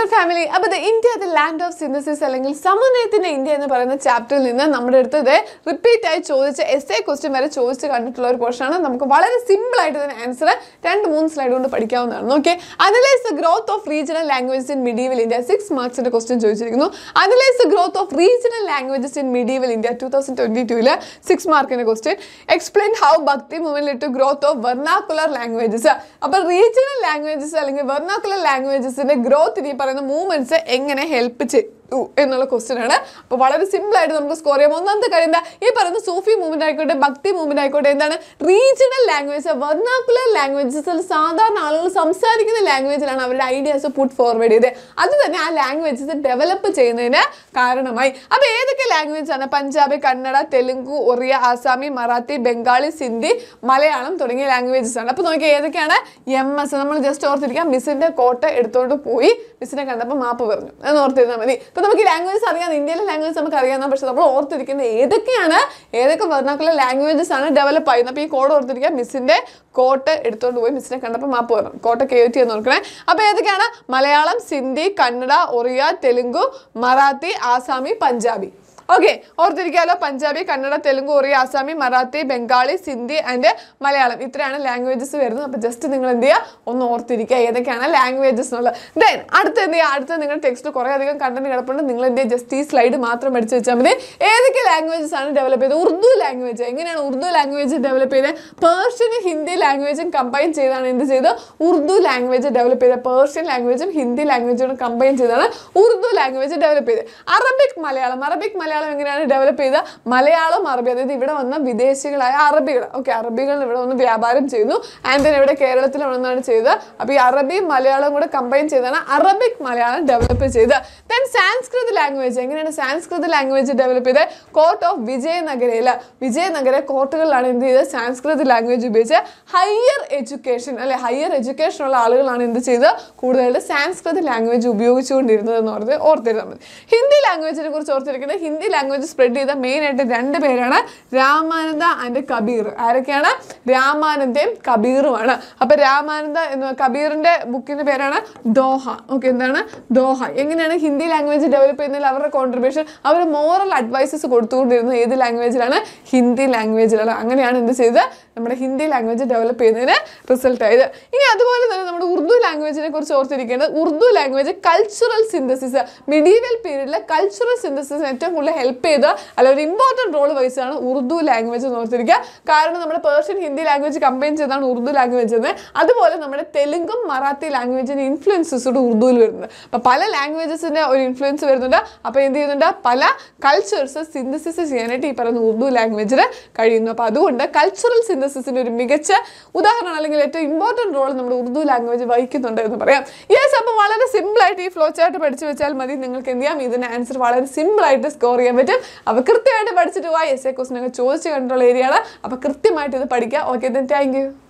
hello family അപ്പോൾ ഇത് India the land of synthesis അല്ലെങ്കിൽ സമന്വയത്തിന്റെ ഇന്ത്യ എന്ന് പറയുന്ന ചാപ്റ്ററിൽ നിന്ന് നമ്മുടെ അടുത്ത് ഇത് റിപ്പീറ്റ് ആയി ചോദിച്ച എസ് എ ക്വസ്റ്റ്യൻ വരെ ചോദിച്ച് കണ്ടിട്ടുള്ള ഒരു പോർഷനാണ് നമുക്ക് വളരെ സിമ്പിൾ ആയിട്ട് ഇതിന് ആൻസർ രണ്ട് മൂന്ന് സ്ലൈഡ് കൊണ്ട് പഠിക്കാവുന്നതാണ് okay analyse the growth of regional languages in medieval India six മാർക്സിന്റെ ക്വസ്റ്റ്യൻ ചോദിച്ചിരിക്കുന്നു analyse the growth of regional languages in medieval India two thousand twenty ടൂല് സിക്സ് മാർക്കിന്റെ question explain how bhakti movement to growth of vernacular languages അപ്പോൾ regional languages അല്ലെങ്കിൽ vernacular ലാംഗ്വേജസിന്റെ ഗ്രോത്തിന് ഈ പറയുന്ന മൂവ്മെന്റ്സ് എങ്ങനെ ഹെൽപ്പ് ചെയ്യും എന്നുള്ള ക്വസ്റ്റ്യൻ ആണ് അപ്പോൾ വളരെ സിമ്പിൾ ആയിട്ട് നമുക്ക് സ്കോർ ചെയ്യാം ഒന്നാമത്തെ കാര്യം എന്താ ഈ പറയുന്ന സൂഫി മൂവ്മെന്റ് ആയിക്കോട്ടെ ഭക്തി മൂവ്മെന്റ് ആയിക്കോട്ടെ എന്താണ് റീജിയണൽ ലാംഗ്വേജ് വെർണാക്കുലർ ലാംഗ്വേജസിൽ സാധാരണ ആളുകൾ സംസാരിക്കുന്ന ലാംഗ്വേജിലാണ് അവരുടെ ഐഡിയാസ് പുട്ട് ഫോർവേഡ് ചെയ്തത് അത് തന്നെ ആ ലാംഗ്വേജസ് ഡെവലപ്പ് ചെയ്യുന്നതിന് കാരണമായി അപ്പോൾ ഏതൊക്കെ ലാംഗ്വേജ് ആണ് പഞ്ചാബി കന്നഡ തെലുങ്ക് ഒറിയ ആസാമി മറാത്തി ബംഗാളി സിന്ധി മലയാളം തുടങ്ങിയ ലാംഗ്വേജസ് ആണ് അപ്പോൾ നോക്കിയാൽ ഏതൊക്കെയാണ് എം എസ് നമ്മൾ ജസ്റ്റ് ഓർത്തിരിക്കാം മിസ്സിന്റെ കോട്ട എടുത്തുകൊണ്ട് പോയി മിസ്സിനെ കണ്ടപ്പോൾ മാപ്പ് പറഞ്ഞു എന്ന് ഓർത്തിരുന്നാൽ മതി ഇപ്പൊ നമുക്ക് ലാംഗ്വേജസ് അറിയാം ഇന്ത്യയിലെ ലാംഗ്വേജ് നമുക്ക് അറിയാം പക്ഷെ നമ്മൾ ഓർത്തിരിക്കുന്നത് ഏതൊക്കെയാണ് ഏതൊക്കെ വെർണാക്കുലർ ലാംഗ്വേജസ് ആണ് ഡെവലപ്പ് ആയിരുന്നത് അപ്പോൾ ഈ കോഡ് ഓർത്തിരിക്കുക മിസ്സിന്റെ കോട്ട് എടുത്തുകൊണ്ട് പോയി മിസ്സിനെ കണ്ടപ്പോൾ മാപ്പ് പറഞ്ഞു കോട്ട കയറ്റി എന്ന് ഓർക്കണേ അപ്പോൾ ഏതൊക്കെയാണ് മലയാളം സിന്ധി കന്നഡ ഒറിയ തെലുങ്ക് മറാത്തി ആസാമി പഞ്ചാബി ഓക്കെ ഓർത്തിരിക്കാലോ പഞ്ചാബി കന്നഡ തെലുങ്ക് ഒറിയ ആസാമി മറാത്തി ബംഗാളി സിന്ധി ആൻഡ് മലയാളം ഇത്രയാണ് ലാംഗ്വേജസ് വരുന്നത് അപ്പോൾ ജസ്റ്റ് നിങ്ങൾ എന്ത് ചെയ്യുക ഒന്ന് ഓർത്തിരിക്കുക ഏതൊക്കെയാണ് ലാംഗ്വേജസ് എന്നുള്ളത് ദെൻ അടുത്ത എന്ത് ചെയ്യുക അടുത്ത നിങ്ങളുടെ ടെക്സ്റ്റ് കുറേ അധികം കണ്ടന്റ് കിടപ്പുണ്ട് നിങ്ങൾ എന്ത് ചെയ്യുക ജസ്റ്റ് ഈ സ്ലൈഡ് മാത്രം പഠിച്ചു വെച്ചാൽ മതി ഏതൊക്കെ ലാംഗ്വേജസ് ആണ് ഡെവലപ്പ് ചെയ്തത് ഉറുദു ലാംഗ്വേജ് എങ്ങനെയാണ് ഉറുദു ലാംഗ്വേജ് ഡെവലപ്പ് ചെയ്തത് പേർഷ്യനും ഹിന്ദി ലാംഗ്വേജും കമ്പൈൻ ചെയ്താണ് എന്ത് ചെയ്തത് ഉറുദു ലാംഗ്വേജ് ഡെവലപ്പ് ചെയ്തത് പേർഷ്യൻ ലാംഗ്വേജും ഹിന്ദി ലാംഗ്വേജും കമ്പൈൻ ചെയ്താണ് ഉറുദു ലാംഗ്വേജ് ഡെവലപ്പ് ചെയ്തത് അറബിക് മലയാളം അറബിക് മലയാളം എങ്ങനെയാണ് ഡെവലപ്പ് ചെയ്ത മലയാളം അറബി അതായത് ഇവിടെ വന്ന വിദേശികളായ അറബികൾ ഓക്കെ അറബികൾ ഇവിടെ വന്ന് വ്യാപാരം ചെയ്യുന്നു ആൻഡ് then ഇവിടെ കേരളത്തിൽ വന്നാണ് ചെയ്തത് അപ്പോൾ ഈ അറബി മലയാളം കൂടെ കമ്പൈൻ ചെയ്താണ് അറബിക് മലയാളം ഡെവലപ്പ് ചെയ്തത് ദെൻ സാൻസ്കൃത് ലാംഗ്വേജ് എങ്ങനെയാണ് സാൻസ്കൃത് ലാംഗ്വേജ് ഡെവലപ്പ് ചെയ്തത് കോർട്ട് ഓഫ് വിജയനഗരയിൽ വിജയനഗര കോർട്ടുകളിലാണ് എന്ത് ചെയ്തത് സാൻസ്കൃത് ലാംഗ്വേജ് ഉപയോഗിച്ച് ഹയർ എഡ്യൂക്കേഷൻ അല്ലെ ഹയർ എഡ്യൂക്കേഷൻ ഉള്ള ആളുകളാണ് എന്ത് ചെയ്തത് കൂടുതലായിട്ട് സാൻസ്കൃത് ലാംഗ്വേജ് ഉപയോഗിച്ചുകൊണ്ടിരുന്നത് എന്ന് പറഞ്ഞ് ഓർത്തിരുന്നാൽ മതി ഹിന്ദി ലാംഗ്വേജിനെ കുറിച്ച് ഓർത്തിരിക്കുന്നത് ഹിന്ദി ലാംഗ്വേജ് സ്പ്രെഡ് ചെയ്ത മെയിൻ ആയിട്ട് രണ്ട് പേരാണ് രാമാനന്ദ ആൻഡ് കബീർ ആരൊക്കെയാണ് രാമാനന്ദയും കബീറുമാണ് അപ്പൊ രാമാനന്ദ എന്ന കബീറിന്റെ ബുക്കിന്റെ പേരാണ് ദോഹ ഓക്കെ എന്താണ് ദോഹ എങ്ങനെയാണ് ഹിന്ദി ലാംഗ്വേജ് ഡെവലപ്പ് ചെയ്യുന്നതിൽ അവരുടെ കോൺട്രിബ്യൂഷൻ അവർ മോറൽ അഡ്വൈസസ് കൊടുത്തുകൊണ്ടിരുന്നത് ഏത് ലാംഗ്വേജിലാണ് ഹിന്ദി ലാംഗ്വേജിലാണ് അങ്ങനെയാണ് എന്ത് ചെയ്തത് നമ്മുടെ ഹിന്ദി ലാംഗ്വേജ് ഡെവലപ്പ് ചെയ്യുന്നതിന് റിസൾട്ട് ആയത് ഇനി അതുപോലെ തന്നെ നമ്മുടെ ഉറുദു ലാംഗ്വേജിനെ കുറിച്ച് ഓർത്തിരിക്കേണ്ടത് Urdu language cultural synthesis medieval പീരീഡിലെ കൾച്ചറൽ സിന്തസിസ് ഏറ്റവും കൂടുതൽ ഹെൽപ്പ് ചെയ്ത അല്ല ഒരു ഇമ്പോർട്ടൻറ്റ് റോൾ വഹിച്ചാണ് ഉറുദു ലാംഗ്വേജ് എന്ന് ഓർത്തിരിക്കുക കാരണം നമ്മുടെ പേർഷ്യൻ ഹിന്ദി ലാംഗ്വേജ് കമ്പൈൻ ചെയ്താണ് ഉറുദു ലാംഗ്വേജ് എന്ന് അതുപോലെ നമ്മുടെ തെലുങ്കും മറാത്തി ലാംഗ്വേജിൻ്റെ ഇൻഫ്ലുവൻസസ് കൂടെ ഉറുദുവിൽ വരുന്നത് അപ്പോൾ പല ലാംഗ്വേജസിൻ്റെ ഒരു ഇൻഫ്ലുവൻസ് വരുന്നുണ്ട് അപ്പോൾ എന്ത് ചെയ്യുന്നുണ്ട് പല കൾച്ചേഴ്സ് സിന്തസിസ് ചെയ്യാനായിട്ട് ഈ പറയുന്ന ഉറുദു ലാംഗ്വേജിന് കഴിയുന്നു അപ്പോൾ അതുകൊണ്ട് കൾച്ചറൽ സിന്തസിസിൻ്റെ ഒരു മികച്ച ഉദാഹരണം അല്ലെങ്കിൽ ഏറ്റവും ഇമ്പോർട്ടൻറ്റ് റോൾ നമ്മുടെ ഉറുദു ലാംഗ്വേജ് വഹിക്കുന്നുണ്ട് എന്ന് പറയാം യെസ് അപ്പോൾ വളരെ സിമ്പിളായിട്ട് ഈ ഫ്ലോ ചാർട്ട് പഠിച്ചു വെച്ചാൽ മതി നിങ്ങൾക്ക് എന്ത് ചെയ്യാം ഇതിന് ആൻസർ വളരെ സിമ്പിളായിട്ട് സ്കോർ ചെയ്യാൻ പറ്റും അപ്പോൾ കൃത്യമായിട്ട് പഠിച്ചിട്ട് പോയി എസ് എ ക്വസ്റ്റിനൊക്കെ ചോദിച്ചു കണ്ടിട്ടുള്ള ഏരിയയാണ് അപ്പോൾ കൃത്യമായിട്ട് ഇത് പഠിക്കുക ഓക്കെ താങ്ക് യു